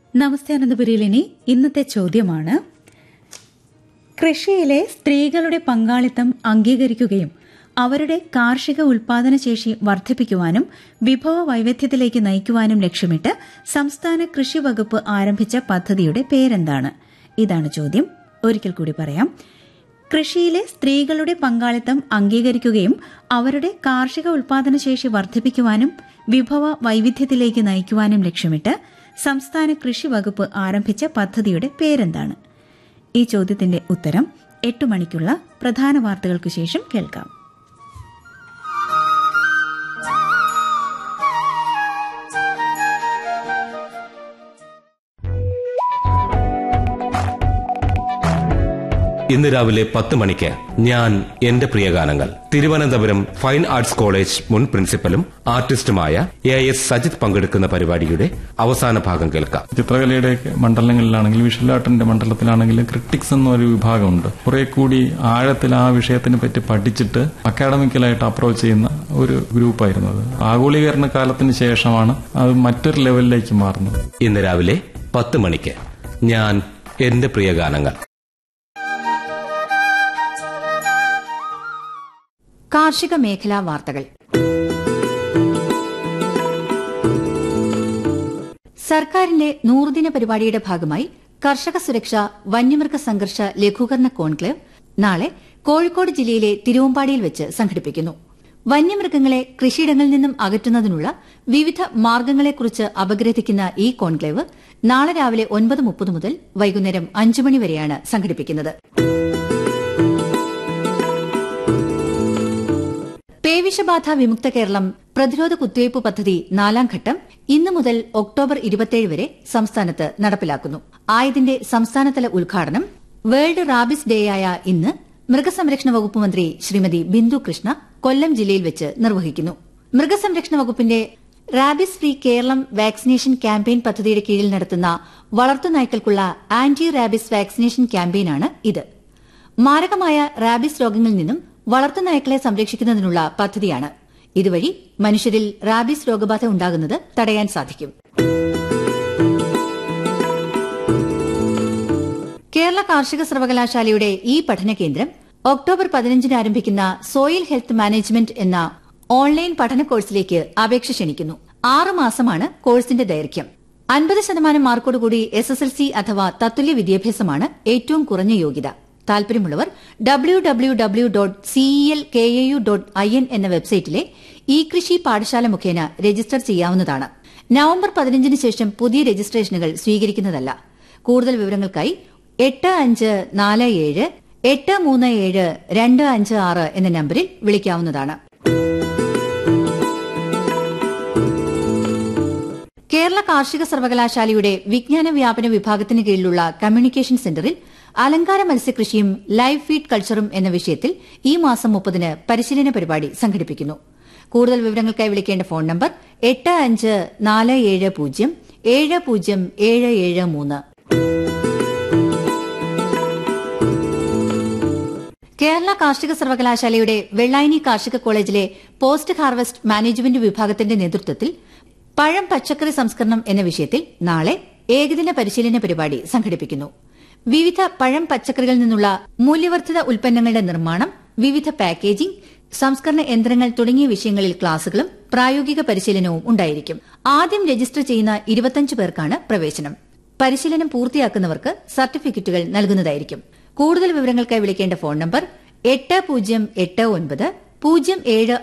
നമസ്തേ അനന്തപുരിയിലിനി ഇന്നത്തെ ചോദ്യമാണ് കൃഷിയിലെ സ്ത്രീകളുടെ പങ്കാളിത്തം അംഗീകരിക്കുകയും അവരുടെ കാർഷിക ഉൽപാദന ശേഷി വർദ്ധിപ്പിക്കുവാനും വിഭവ വൈവിധ്യത്തിലേക്ക് നയിക്കുവാനും ലക്ഷ്യമിട്ട് സംസ്ഥാന കൃഷി വകുപ്പ് ആരംഭിച്ച പദ്ധതിയുടെ പേരെന്താണ് ഇതാണ് ചോദ്യം ഒരിക്കൽ കൂടി പറയാം കൃഷിയിലെ സ്ത്രീകളുടെ പങ്കാളിത്തം അംഗീകരിക്കുകയും അവരുടെ കാർഷിക ഉൽപാദന ശേഷി വർദ്ധിപ്പിക്കുവാനും വിഭവ വൈവിധ്യത്തിലേക്ക് നയിക്കുവാനും ലക്ഷ്യമിട്ട് സംസ്ഥാന കൃഷി വകുപ്പ് ആരംഭിച്ച പദ്ധതിയുടെ പേരെന്താണ് ഈ ചോദ്യത്തിന്റെ ഉത്തരം എട്ട് മണിക്കുള്ള പ്രധാന വാർത്തകൾക്കു ശേഷം കേൾക്കാം ഇന്ന് രാവിലെ പത്ത് മണിക്ക് ഞാൻ എന്റെ പ്രിയഗാനങ്ങൾ തിരുവനന്തപുരം ഫൈൻ ആർട്സ് കോളേജ് മുൻ പ്രിൻസിപ്പലും ആർട്ടിസ്റ്റുമായ എ എസ് സജിത് പങ്കെടുക്കുന്ന പരിപാടിയുടെ അവസാന ഭാഗം കേൾക്കാം ചിത്രകലയുടെ മണ്ഡലങ്ങളിലാണെങ്കിലും വിഷ്വൽ ആർട്ടിന്റെ മണ്ഡലത്തിലാണെങ്കിലും ക്രിട്ടിക്സ് എന്നൊരു വിഭാഗമുണ്ട് കുറെ കൂടി ആഴത്തിൽ ആ വിഷയത്തിനെ പറ്റി പഠിച്ചിട്ട് അക്കാഡമിക്കലായിട്ട് അപ്രോച്ച് ചെയ്യുന്ന ഒരു ഗ്രൂപ്പായിരുന്നു അത് ആഗോളീകരണ കാലത്തിന് ശേഷമാണ് അത് മറ്റൊരു ലെവലിലേക്ക് മാറുന്നത് ഇന്ന് രാവിലെ പത്ത് മണിക്ക് ഞാൻ എന്റെ പ്രിയഗാനങ്ങൾ കാർഷിക മേഖലാ വാർത്തകൾ സർക്കാരിന്റെ നൂറുദിന പരിപാടിയുടെ ഭാഗമായി കർഷക സുരക്ഷ വന്യമൃഗ സംഘർഷ ലഘൂകരണ കോൺക്ലേവ് നാളെ കോഴിക്കോട് ജില്ലയിലെ തിരുവമ്പാടിയിൽ വെച്ച് സംഘടിപ്പിക്കുന്നു വന്യമൃഗങ്ങളെ കൃഷിയിടങ്ങളിൽ നിന്നും അകറ്റുന്നതിനുള്ള വിവിധ മാർഗങ്ങളെക്കുറിച്ച് അപഗ്രഥിക്കുന്ന ഈ കോൺക്ലേവ് നാളെ രാവിലെ ഒൻപത് മുപ്പത് മുതൽ വൈകുന്നേരം അഞ്ചു മണി വരെയാണ് സംഘടിപ്പിക്കുന്നത് പേവിഷബാധ വിമുക്ത കേരളം പ്രതിരോധ കുത്തിവയ്പ് പദ്ധതി നാലാം ഘട്ടം ഇന്നു മുതൽ ഒക്ടോബർ ഇരുപത്തിയേഴ് വരെ സംസ്ഥാനത്ത് നടപ്പിലാക്കുന്നു ആയതിന്റെ സംസ്ഥാനതല ഉദ്ഘാടനം വേൾഡ് റാബിസ് ഡേയായ ഇന്ന് മൃഗസംരക്ഷണ വകുപ്പ് മന്ത്രി ശ്രീമതി ബിന്ദു കൃഷ്ണ കൊല്ലം ജില്ലയിൽ വെച്ച് നിർവഹിക്കുന്നു മൃഗസംരക്ഷണ വകുപ്പിന്റെ rabies free Keralam vaccination campaign പദ്ധതിയുടെ കീഴിൽ നടത്തുന്ന വളർത്തുനായ്ക്കൾക്കുള്ള ആന്റി റാബിസ് വാക്സിനേഷൻ ക്യാമ്പയിനാണ് ഇത് മാരകമായ റാബിസ് രോഗങ്ങളിൽ നിന്നും വളർത്തുനായ്ക്കളെ സംരക്ഷിക്കുന്നതിനുള്ള പദ്ധതിയാണ് ഇതുവഴി മനുഷ്യരിൽ റാബിസ് രോഗബാധ ഉണ്ടാകുന്നത് തടയാൻ സാധിക്കും കേരള കാർഷിക സർവകലാശാലയുടെ ഈ പഠന കേന്ദ്രം ഒക്ടോബർ പതിനഞ്ചിന് ആരംഭിക്കുന്ന സോയിൽ ഹെൽത്ത് മാനേജ്മെന്റ് എന്ന ഓൺലൈൻ പഠന കോഴ്സിലേക്ക് അപേക്ഷ ക്ഷണിക്കുന്നു ആറ് മാസമാണ് കോഴ്സിന്റെ ദൈർഘ്യം അൻപത് ശതമാനം മാർക്കോടുകൂടി എസ് എസ് എൽ സി അഥവാ തത്തുല്യ വിദ്യാഭ്യാസമാണ് ഏറ്റവും കുറഞ്ഞ യോഗ്യത താൽപര്യമുള്ളവർ W W W dot CEL K A U dot I N എന്ന വെബ്സൈറ്റിലെ ഇ കൃഷി പാഠശാല മുഖേന രജിസ്റ്റർ ചെയ്യാവുന്നതാണ് നവംബർ പതിനഞ്ചിന് ശേഷം പുതിയ രജിസ്ട്രേഷനുകൾ സ്വീകരിക്കുന്നതല്ല കൂടുതൽ വിവരങ്ങൾക്കായി എട്ട് അഞ്ച് നാല് ഏഴ് എട്ട് മൂന്ന് ഏഴ് രണ്ട് അഞ്ച് ആറ് എന്ന നമ്പറിൽ വിളിക്കാവുന്നതാണ് കേരള കാർഷിക സർവകലാശാലയുടെ വിജ്ഞാന വ്യാപന വിഭാഗത്തിന് കീഴിലുള്ള കമ്മ്യൂണിക്കേഷൻ സെന്ററിൽ അലങ്കാര മത്സ്യകൃഷിയും ലൈവ് ഫീഡ് കൾച്ചറും എന്ന വിഷയത്തിൽ ഈ മാസം മുപ്പതിന് പരിശീലന പരിപാടി സംഘടിപ്പിക്കുന്നു കൂടുതൽ വിവരങ്ങൾക്കായി വിളിക്കേണ്ട ഫോൺ നമ്പർ എട്ട് അഞ്ച് നാല് ഏഴ് പൂജ്യം ഏഴ് പൂജ്യം ഏഴ് ഏഴ് മൂന്ന് കേരള കാർഷിക സർവകലാശാലയുടെ വെള്ളായണി കാർഷിക കോളേജിലെ പോസ്റ്റ് ഹാർവസ്റ്റ് മാനേജ്മെന്റ് വിഭാഗത്തിന്റെ നേതൃത്വത്തിൽ പഴം പച്ചക്കറി സംസ്കരണം എന്ന വിഷയത്തിൽ നാളെ ഏകദിന പരിശീലന പരിപാടി സംഘടിപ്പിക്കുന്നു വിവിധ പഴം പച്ചക്കറികളിൽ നിന്നുള്ള മൂല്യവർദ്ധിത ഉൽപ്പന്നങ്ങളുടെ നിർമ്മാണം വിവിധ പാക്കേജിംഗ് സംസ്കരണ യന്ത്രങ്ങൾ തുടങ്ങിയ വിഷയങ്ങളിൽ ക്ലാസുകളും പ്രായോഗിക പരിശീലനവും ഉണ്ടായിരിക്കും ആദ്യം രജിസ്റ്റർ ചെയ്യുന്ന ഇരുപത്തിയഞ്ച് പേർക്കാണ് പ്രവേശനം പരിശീലനം പൂർത്തിയാക്കുന്നവർക്ക് സർട്ടിഫിക്കറ്റുകൾ നൽകുന്നതായിരിക്കും കൂടുതൽ വിവരങ്ങൾക്കായി വിളിക്കേണ്ട ഫോൺ നമ്പർ എട്ട് പൂജ്യം എട്ട് ഒൻപത് പൂജ്യം ഏഴ്